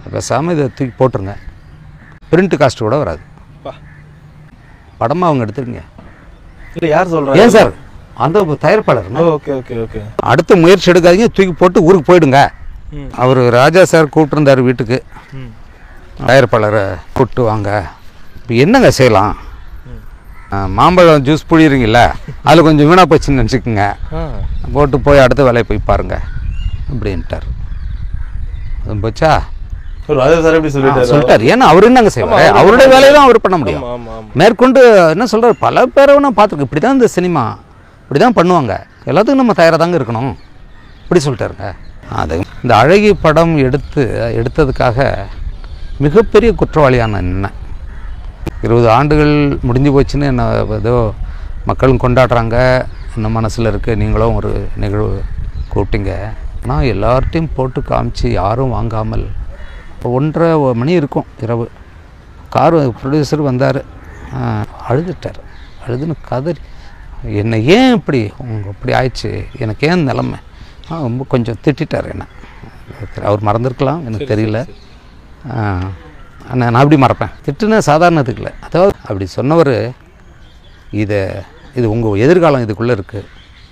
பேசாமல் இதை தூக்கி போட்டுருங்க பிரிண்ட் காஸ்ட் கூட வராது பா. படமாக அவங்க எடுத்துருங்க இல்லை யார் சொல்கிறா ஏன் சார் அந்த தயாரிப்பாளர் ஓகே ஓகே ஓகே அடுத்த முயற்சி எடுக்காதீங்க தூக்கி போட்டு ஊருக்கு போயிடுங்க ம் அவர் ராஜா சார் கூப்பிட்டுருந்தார் வீட்டுக்கு ம் தயாரிப்பாளரை கூப்பிட்டு வாங்க இப்போ என்னங்க செய்யலாம் ஆ, மாம்பழம் ஜூஸ் புழியிறீங்கல்ல அதில் கொஞ்சம் வீணாக போச்சுன்னு நினச்சிக்கோங்க ஆ போட்டு போய் அடுத்த வேலையை போய் பாருங்க அப்படின்ட்டார் அது போச்சா ஒரு ராஜா சார் எப்படி ஆ, சொல்லிட்டாரு சொல்லிட்டார் ஏன்னா அவர் என்னங்க செய்வார் ஆமா, அவருடைய வேலையை தான் அவர் பண்ண முடியும் ஆமா ஆமா ஆமா மேற்கொண்டு என்ன சொல்கிறார் பல பேரை நான் பார்த்துருக்கேன் இப்படி தான் இந்த சினிமா இப்படி தான் பண்ணுவாங்க எல்லாத்துக்கும் நம்ம தயாராக தாங்க இருக்கணும் இப்படி சொல்லிட்டாருங்க அது இந்த அழகி படம் எடுத்து எடுத்ததுக்காக மிகப்பெரிய குற்றவாளியான என்ன இருபது ஆண்டுகள் முடிஞ்சு போச்சுன்னு என்ன ஏதோ மக்களும் கொண்டாடுறாங்க இன்னும் மனசில் இருக்க நீங்களும் ஒரு நிகழ்வு கூப்பிட்டீங்க ஆனால் எல்லார்ட்டையும் போட்டு காமிச்சு யாரும் வாங்காமல் ஒன்றரை மணி இருக்கும் இரவு கார் ப்ரொடியூசர் வந்தார் அழுதுட்டார் அழுதுன்னு கதறி என்னை ஏன் இப்படி உங்க இப்படி ஆயிடுச்சு எனக்கு ஏன் நிலமை ஆ, ரொம்ப கொஞ்சம் திட்டார் என்ன அவர் மறந்துருக்கலாம் எனக்கு தெரியல ஆ, ஆனா நான் அப்படி மறப்பேன் திட்டுனா சாதாரணத்துக்கு இல்லை அதாவது அப்படி சொன்னவர் இதை இது உங்கள் எதிர்காலம் இதுக்குள்ளே இருக்குது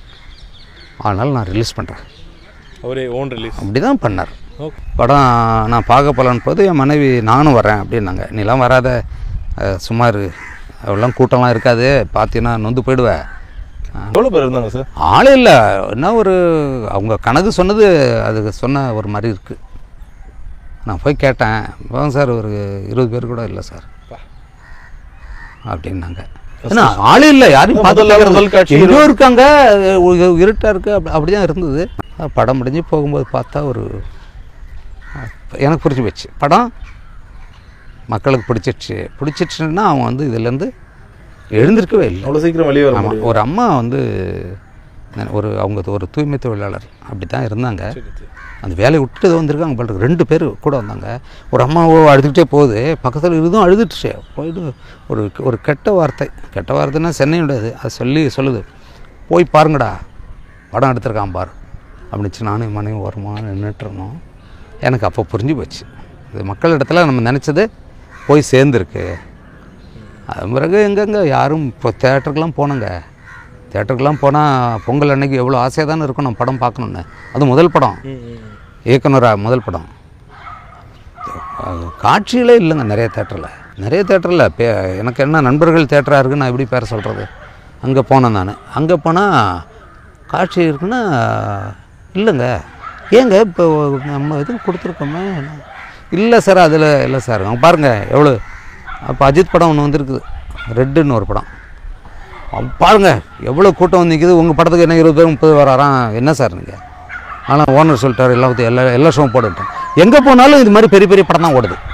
அதனால் நான் ரிலீஸ் பண்ணுறேன் அவரே ஓன் ரிலீஸ் அப்படி தான் பண்ணார் ஓகே படம் நான் பார்க்க போகலான்னு போது என் மனைவி நானும் வரேன் அப்படின்னாங்க நீலாம் வராத அஹ், சும்மா இரு அவ்வளோலாம் கூட்டம்லாம் இருக்காது பார்த்தீங்கன்னா நொந்து போயிடுவேன் எவ்வளோ பேர் இருந்தாங்க சார் ஆளே இல்லை என்ன ஒரு அவங்க கணக்கு சொன்னது அது சொன்ன ஒரு மாதிரி இருக்குது நான் போய் கேட்டேன் வாங்க சார் ஒரு இருபது பேர் கூட இல்லை சார் அப்படின்னாங்க ஏன்னா ஆளே இல்லை யாரையும் முதல்ல பார்த்து முதல் காட்சி எங்கேயோ இருக்காங்க உ- இருட்டா இருக்கு அப்படி அப்படி தான் இருந்தது அஹ் படம் முடிஞ்சு போகும்போது பார்த்தா ஒரு அஹ் எனக்கு புரிஞ்சு போச்சு படம் மக்களுக்கு பிடிச்சிடுச்சு பிடிச்சிடுச்சுன்னா அவன் வந்து இதுலேருந்து எழுந்திருக்கவே இல்லை அவ்வளோ சீக்கிரம் வெளியே வர ஆமாம் முடியும் ஒரு அம்மா வந்து ஒரு அவங்க ஒரு தூய்மை தொழிலாளர் அப்படி தான் இருந்தாங்க சரி, சரி. அந்த வேலையை விட்டுட்டு ஏதோ வந்திருக்காங்க போல இருக்கு. ரெண்டு பேர் கூட வந்தாங்க ஒரு அம்மாவோ அழுதுகிட்டே போகுது பக்கத்தில் இதுவும் அழுதுட்டுச்சு போயிட்டு ஒரு ஒரு கெட்ட வார்த்தை கெட்ட வார்த்தைன்னா சென்னையுடையது அது சொல்லி சொல்லுது போய் பாருங்கடா படம் எடுத்திருக்கான் பார் அப்படிச்சு நானும் என் மனைவி வருமா நின்றுட்டுருந்தோம் எனக்கு அப்போ புரிஞ்சு போச்சு இது மக்கள் இடத்துல நம்ம நினச்சது போய் சேர்ந்துருக்கு அது பிறகு எங்கெங்க யாரும் இப்போ தேட்டருக்கெலாம் போனோங்க தேட்டருக்கெலாம் போனால் பொங்கல் அன்னைக்கு எவ்வளோ ஆசையாக தானே இருக்கும் நம்ம படம் பார்க்கணுன்னு அது முதல் படம் ம், ம், ம். இயக்குனரா முதல் படம் அஹ் காட்சிகளே இல்லைங்க நிறைய தேட்டரில் நிறைய தேட்டரில் பே எனக்கு என்ன நண்பர்கள் தேட்டராக இருக்குன்னு நான் எப்படி பேர சொல்கிறது அங்கே போனேன் நான் அங்கே போனால் காட்சி இருக்குன்னா இல்லைங்க ஏங்க இப்போ நம்ம இது கொடுத்துருக்கோமே இல்லை சார் அதில் இல்லை சார் அங்கே பாருங்கள் எவ்வளோ அப்போ அஜித் படம் ஒன்று வந்திருக்குது ரெட்டுன்னு ஒரு படம் அவன் பாருங்க எவ்வளோ கூட்டம் வந்து நிற்கிது உங்கள் படத்துக்கு என்ன இருபது பேர் முப்பது வராராம் என்ன சார் நீங்கள் ஆனால் ஓனர் சொல்லிட்டாரு எல்லாத்தையும் எல்லா எல்லா ஷோவும் போட்டுட்டேன் எங்கே போனாலும் இது மாதிரி பெரிய பெரிய படம் தான் ஓடுது